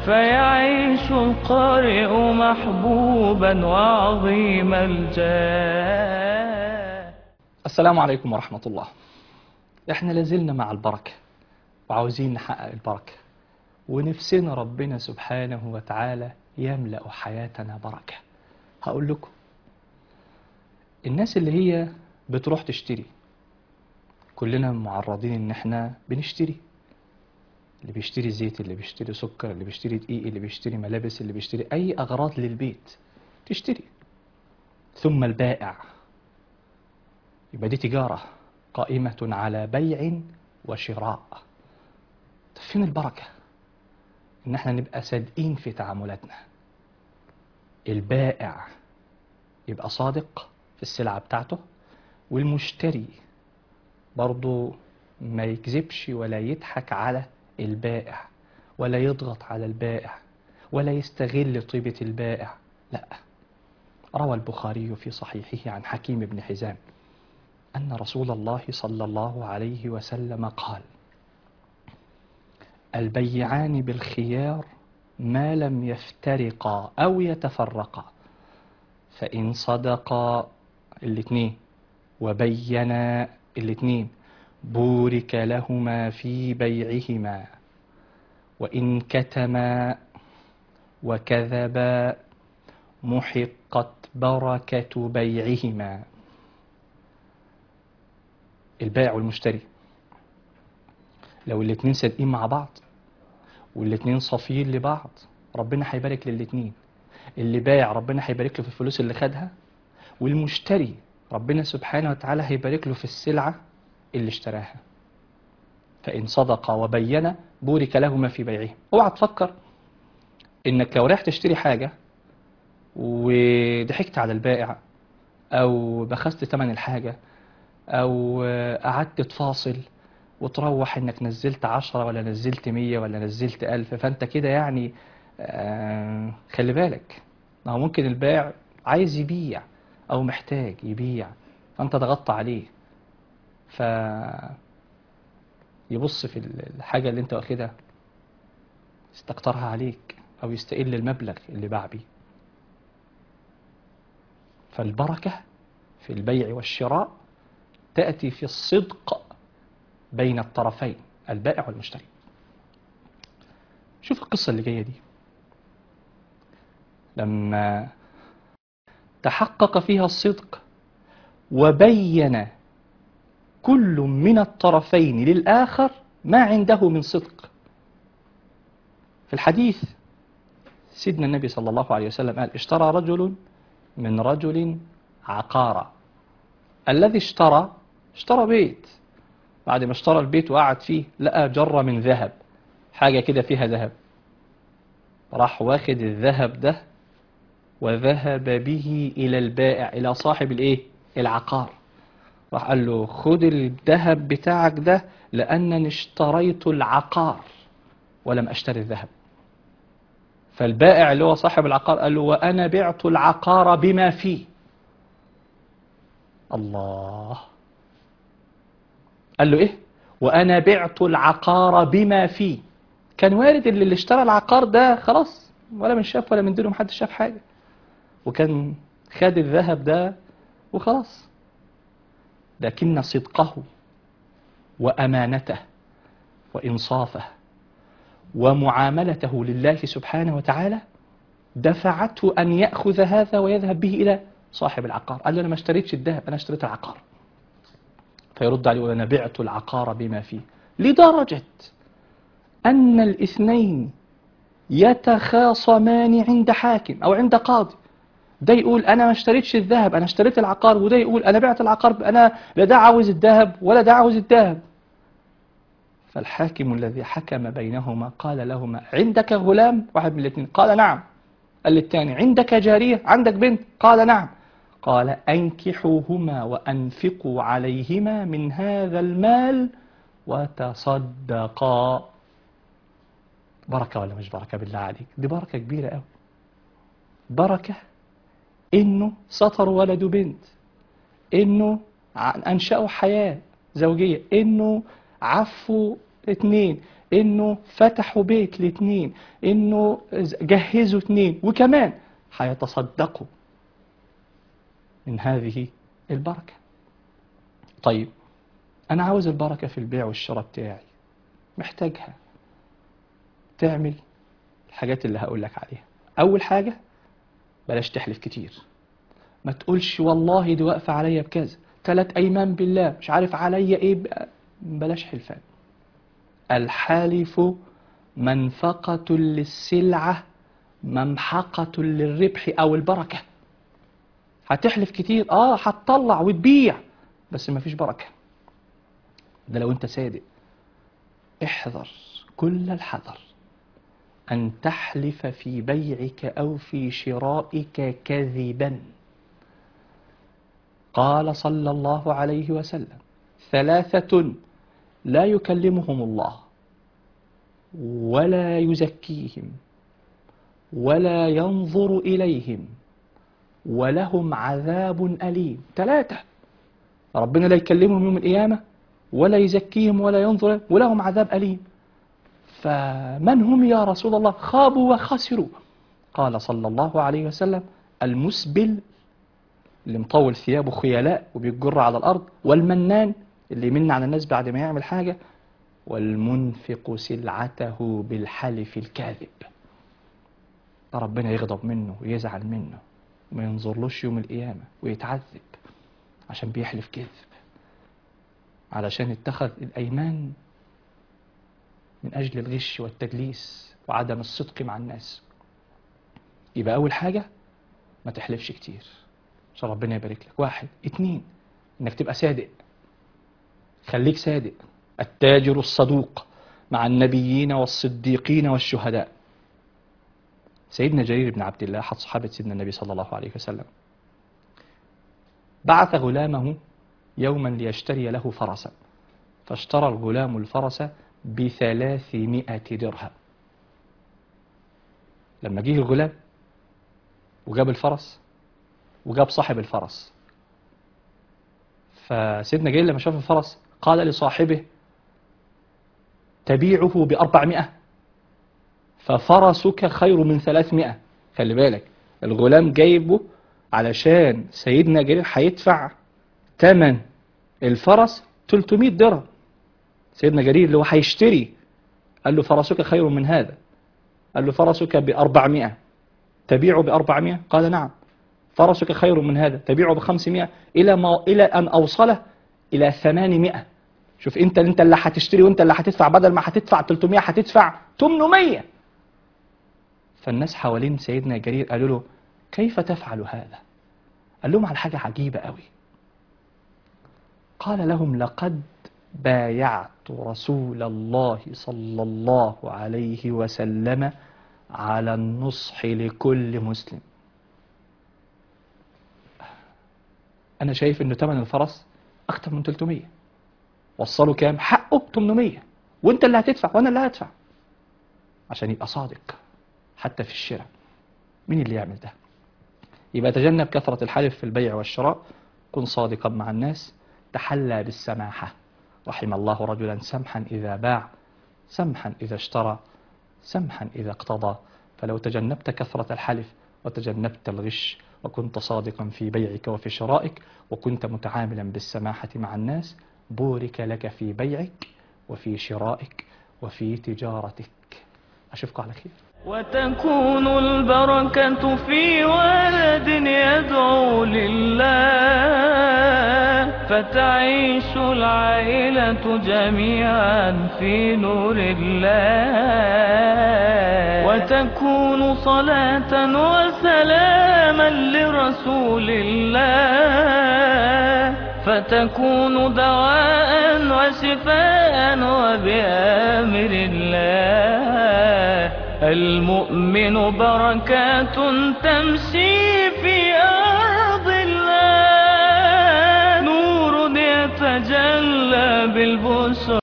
فيعيش القارئ محبوبا وعظيم الجاه السلام عليكم ورحمة الله احنا لازلنا مع البركة وعاوزين نحقق البركة ونفسنا ربنا سبحانه وتعالى يملأ حياتنا بركة هقول لكم الناس اللي هي بتروح تشتري كلنا معرضين ان احنا بنشتري اللي بيشتري زيت اللي بيشتري سكر اللي بيشتري دقيق اللي بيشتري ملابس اللي بيشتري اي اغراض للبيت تشتري ثم البائع يبقى دي تجارة قائمة على بيع وشراء طب فين البركة ان احنا نبقى صادقين في تعاملاتنا البائع يبقى صادق في السلعة بتاعته والمشتري برضو ما يكذبش ولا يضحك على البائع ولا يضغط على البائع ولا يستغل طيبة البائع لا روى البخاري في صحيحه عن حكيم بن حزام أن رسول الله صلى الله عليه وسلم قال البيعان بالخيار ما لم يفترقا أو يتفرقا فإن صدقا الاثنين وبينا الاثنين بورك لهما في بيعهما وإن كتما وكذبا محقت بركة بيعهما البائع والمشتري لو الاتنين صادقين مع بعض والاتنين صافيين لبعض ربنا هيبارك للاتنين اللي بايع ربنا هيبارك له في الفلوس اللي خدها والمشتري ربنا سبحانه وتعالى هيبارك له في السلعة اللي اشتراها فإن صدق وبين بورك لهما في بيعهم اوعى تفكر انك لو رايح تشتري حاجة وضحكت على البائع او بخست ثمن الحاجة او قعدت تفاصل وتروح انك نزلت عشرة ولا نزلت مية ولا نزلت ألف فانت كده يعني آه خلي بالك ما هو ممكن البائع عايز يبيع او محتاج يبيع فانت ضغطت عليه ف يبص في الحاجة اللي انت واخدها يستكترها عليك او يستقل المبلغ اللي باع بيه فالبركة في البيع والشراء تأتي في الصدق بين الطرفين البائع والمشتري شوف القصة اللي جاية دي لما تحقق فيها الصدق وبين كل من الطرفين للآخر ما عنده من صدق في الحديث سيدنا النبي صلى الله عليه وسلم قال اشترى رجل من رجل عقارا الذي اشترى اشترى بيت بعد ما اشترى البيت وقعد فيه لقى جرة من ذهب حاجة كده فيها ذهب راح واخد الذهب ده وذهب به إلى البائع إلى صاحب الإيه العقار راح قال له خد الذهب بتاعك ده لأنني اشتريت العقار ولم أشتري الذهب فالبائع اللي هو صاحب العقار قال له وأنا بعت العقار بما فيه الله قال له إيه وأنا بعت العقار بما فيه كان وارد اللي, اللي اشترى العقار ده خلاص ولا من شاف ولا من دونه محدش شاف حاجة وكان خد الذهب ده وخلاص لكن صدقه وأمانته وإنصافه ومعاملته لله سبحانه وتعالى دفعته أن يأخذ هذا ويذهب به إلى صاحب العقار قال له أنا ما اشتريتش الذهب أنا اشتريت العقار فيرد عليه وأنا بعت العقار بما فيه لدرجة أن الاثنين يتخاصمان عند حاكم أو عند قاضي ده يقول أنا ما اشتريتش الذهب أنا اشتريت العقار وده يقول أنا بعت العقار أنا لا ده عاوز الذهب ولا ده عاوز الذهب فالحاكم الذي حكم بينهما قال لهما عندك غلام واحد من الاثنين قال نعم قال للثاني عندك جارية عندك بنت قال نعم قال أنكحوهما وأنفقوا عليهما من هذا المال وتصدقا بركة ولا مش بركة بالله عليك دي بركة كبيرة قوي بركة إنه سطروا ولد بنت إنه ع- أنشأوا حياة زوجية إنه عفوا اتنين انه فتحوا بيت لاتنين انه جهزوا اتنين وكمان هيتصدقوا من هذه البركة طيب انا عاوز البركة في البيع والشراء بتاعي محتاجها تعمل الحاجات اللي هقول لك عليها اول حاجة بلاش تحلف كتير ما تقولش والله دي واقفة عليا بكذا تلات ايمان بالله مش عارف عليا ايه بقى. بلاش حلفان الحالف منفقة للسلعة ممحقة للربح أو البركة هتحلف كتير اه هتطلع وتبيع بس مفيش بركة ده لو انت صادق احذر كل الحذر أن تحلف في بيعك أو في شرائك كذبا قال صلى الله عليه وسلم ثلاثة لا يكلمهم الله ولا يزكيهم ولا ينظر إليهم ولهم عذاب أليم ثلاثة ربنا لا يكلمهم يوم القيامة ولا يزكيهم ولا ينظر ولهم عذاب أليم فمن هم يا رسول الله خابوا وخسروا قال صلى الله عليه وسلم المسبل اللي مطول ثيابه خيلاء وبيتجر على الأرض والمنان اللي يمن على الناس بعد ما يعمل حاجة والمنفق سلعته بالحلف الكاذب ده ربنا يغضب منه ويزعل منه وما ينظرلوش يوم القيامة ويتعذب عشان بيحلف كذب علشان اتخذ الأيمان من أجل الغش والتدليس وعدم الصدق مع الناس يبقى أول حاجة ما تحلفش كتير عشان ربنا يبارك لك واحد اتنين انك تبقى صادق خليك صادق التاجر الصدوق مع النبيين والصديقين والشهداء سيدنا جرير بن عبد الله أحد صحابة سيدنا النبي صلى الله عليه وسلم بعث غلامه يوما ليشتري له فرسا فاشترى الغلام الفرس بثلاثمائة درهم لما جه الغلام وجاب الفرس وجاب صاحب الفرس فسيدنا جرير لما شاف الفرس قال لصاحبه تبيعه بأربعمائة ففرسك خير من ثلاثمائة خلي بالك الغلام جايبه علشان سيدنا جرير هيدفع تمن الفرس 300 درهم سيدنا جرير اللي هو هيشتري قال له فرسك خير من هذا قال له فرسك بأربعمائة تبيعه بأربعمائة قال نعم فرسك خير من هذا تبيعه بخمسمائة إلى, ما إلى أن أوصله إلى ثمانمائة شوف انت انت اللي هتشتري وانت اللي هتدفع بدل ما هتدفع 300 هتدفع 800 فالناس حوالين سيدنا جرير قالوا له كيف تفعل هذا قال لهم على حاجة عجيبة قوي قال لهم لقد بايعت رسول الله صلى الله عليه وسلم على النصح لكل مسلم أنا شايف إنه ثمن الفرس أكتر من 300 وصلوا كام حقه 800 وانت اللي هتدفع وانا اللي هدفع عشان يبقى صادق حتى في الشراء مين اللي يعمل ده يبقى تجنب كثرة الحلف في البيع والشراء كن صادقا مع الناس تحلى بالسماحة رحم الله رجلا سمحا إذا باع سمحا إذا اشترى سمحا إذا اقتضى فلو تجنبت كثرة الحلف وتجنبت الغش وكنت صادقا في بيعك وفي شرائك وكنت متعاملا بالسماحة مع الناس بورك لك في بيعك وفي شرائك وفي تجارتك أشوفكم على خير وتكون البركة في ولد يدعو لله فتعيش العائلة جميعا في نور الله وتكون صلاة وسلاما لرسول الله فتكون دواء وشفاء وبأمر الله المؤمن بركات تمشي في أرض الله نور يتجلى بالبشرى